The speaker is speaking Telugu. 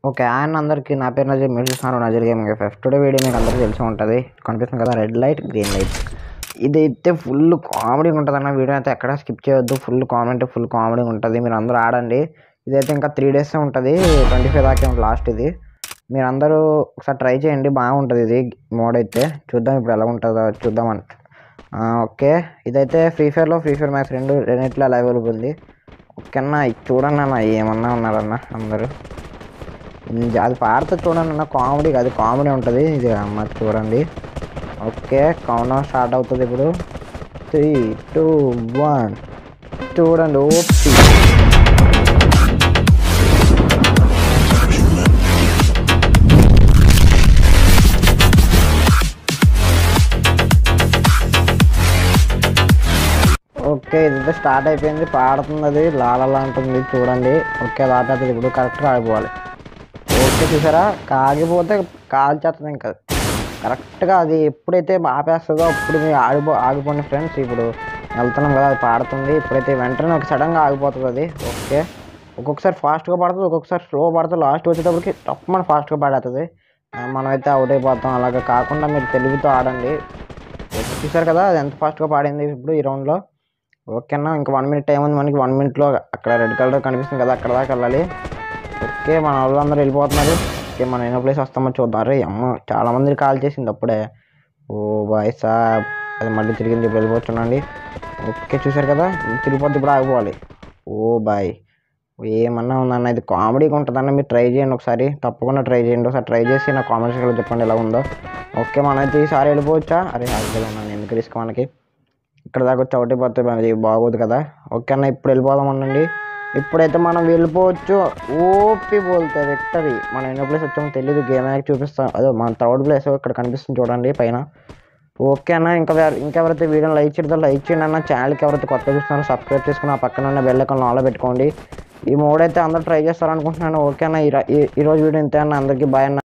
ఓకే ఆయన అందరికీ నా పేరు నజర్ మీరు చూస్తున్నారు Nazar gaming FF today video మీకు అందరికీ తెలిసి ఉంటుంది కనిపిస్తుంది కదా రెడ్ లైట్ గ్రీన్ లైట్ ఇదైతే ఫుల్ కామెడీ ఉంటుంది అన్న వీడియో అయితే ఎక్కడ స్కిప్ చేయొద్దు ఫుల్ కామెంట్ ఫుల్ కామెడీ ఉంటుంది మీరు అందరూ ఆడండి ఇదైతే ఇంకా త్రీ డేస్ ఉంటుంది ట్వంటీ ఫైవ్ దాకా ఉంటుంది లాస్ట్ ఇది మీరు అందరూ ఒకసారి ట్రై చేయండి బాగుంటుంది ఇది మోడ్ అయితే చూద్దాం ఇప్పుడు ఎలా ఉంటుందో చూద్దామని ఓకే ఇదైతే ఫ్రీ ఫైర్లో ఫ్రీ ఫైర్ మ్యాక్స్ రెండు రెండిట్లో అవైలబుల్ ఉంది ఓకేనా ఇది చూడండి అన్న ఏమన్నా ఉన్నారన్న అందరూ ఇది- అది పాడితే చూడండి అన్న కామెడీ అది కామెడీ ఉంటుంది ఇది అమ్మ చూడండి ఓకే కౌంట్ స్టార్ట్ అవుతుంది ఇప్పుడు త్రీ టూ వన్ చూడండి ఓపి ఓకే ఇదైతే స్టార్ట్ అయిపోయింది పాడుతుంది అది లాలలా ఉంటుంది చూడండి ఓకే లాటవుతుంది ఇప్పుడు కరెక్ట్గా ఆడిపోవాలి ఓకే చూసారా కాగిపోతే కాల్చేస్తుంది ఇంకా కరెక్ట్గా అది ఎప్పుడైతే ఆపేస్తుందో అప్పుడు మీరు ఆగిపో ఆగిపోండి ఫ్రెండ్స్ ఇప్పుడు వెళ్తున్నాం కదా అది పాడుతుంది ఇప్పుడైతే వెంటనే ఒక సడన్గా ఆగిపోతుంది అది ఓకే ఒక్కొక్కసారి ఫాస్ట్గా పడుతుంది ఒక్కొక్కసారి స్లో పడుతుంది లాస్ట్ వచ్చేటప్పటికి తప్పమని ఫాస్ట్గా పాడేస్తుంది ఆ, మనమైతే అవుట్ అయిపోతాం అలాగా కాకుండా మీరు తెలుగుతో ఆడండి ఓకే, చూసారు కదా అది ఎంత ఫాస్ట్గా పాడింది ఇప్పుడు ఈ రౌండ్లో ఓకేనా ఇంకా వన్ మినిట్ టైం ఉంది మనకి వన్ మినిట్లో అక్కడ రెడ్ కలర్ కనిపిస్తుంది కదా అక్కడ దాకా వెళ్ళాలి ఓకే మన వాళ్ళందరూ వెళ్ళిపోతున్నారు ఓకే మనం ఎన్నో ప్లేస్ వస్తామో చూద్దాం అరే అమ్మ చాలా మంది కాల్ చేసింది అప్పుడే ఓ బాయ్ సాబ్ అది మళ్ళీ తిరిగింది ఇప్పుడు వెళ్ళిపోతున్నాండి ఓకే చూసారు కదా తిరిగిపోతే ఇప్పుడు ఆగిపోవాలి ఓ బాయ్ ఏమన్నా ఉందన్న ఇది కామెడీగా ఉంటుందన్న మీరు ట్రై చేయండి ఒకసారి తప్పకుండా ట్రై చేయండి ఒకసారి ట్రై చేసి నా కామెంట్ సెక్షన్లో చెప్పండి ఎలా ఉందో ఓకే మనమైతే ఈసారి వెళ్ళిపోవచ్చా అరే ఆగిపోదాం ఎందుకు రిస్క్ మనకి ఇక్కడ దాకా వచ్చి ఒకటి పోతే మరి బాగోదు కదా ఓకే అన్న ఇప్పుడు వెళ్ళిపోదాం అనండి ఇప్పుడైతే మనం వెళ్ళిపోవచ్చు ఓపి పోతే విక్టరీ మనం ఎన్నో ప్లేస్ వచ్చామో తెలియదు గేమ్ యాక్ చూపిస్తాం అదే మన థర్డ్ ప్లేస్ ఇక్కడ కనిపిస్తుంది చూడండి పైన ఓకే అన్న ఇంకా వేరే- ఇంకెవరైతే వీడియోని లైక్ చేయడం లైక్ చేయండి అన్న ఛానల్కి ఎవరైతే కొత్తగా చూస్తున్నారో సబ్స్క్రైబ్ చేసుకుని ఆ పక్కన ఉన్న బెల్ ఐకాన్ ఆన్లో పెట్టుకోండి ఈ మోడ్ అయితే అందరూ ట్రై చేస్తారనుకుంటున్నాను ఓకే అన్న ఈ ర- ఈ- ఈ రోజు వీడియో ఇంతే అన్న అందరికీ బాయ్ అన్న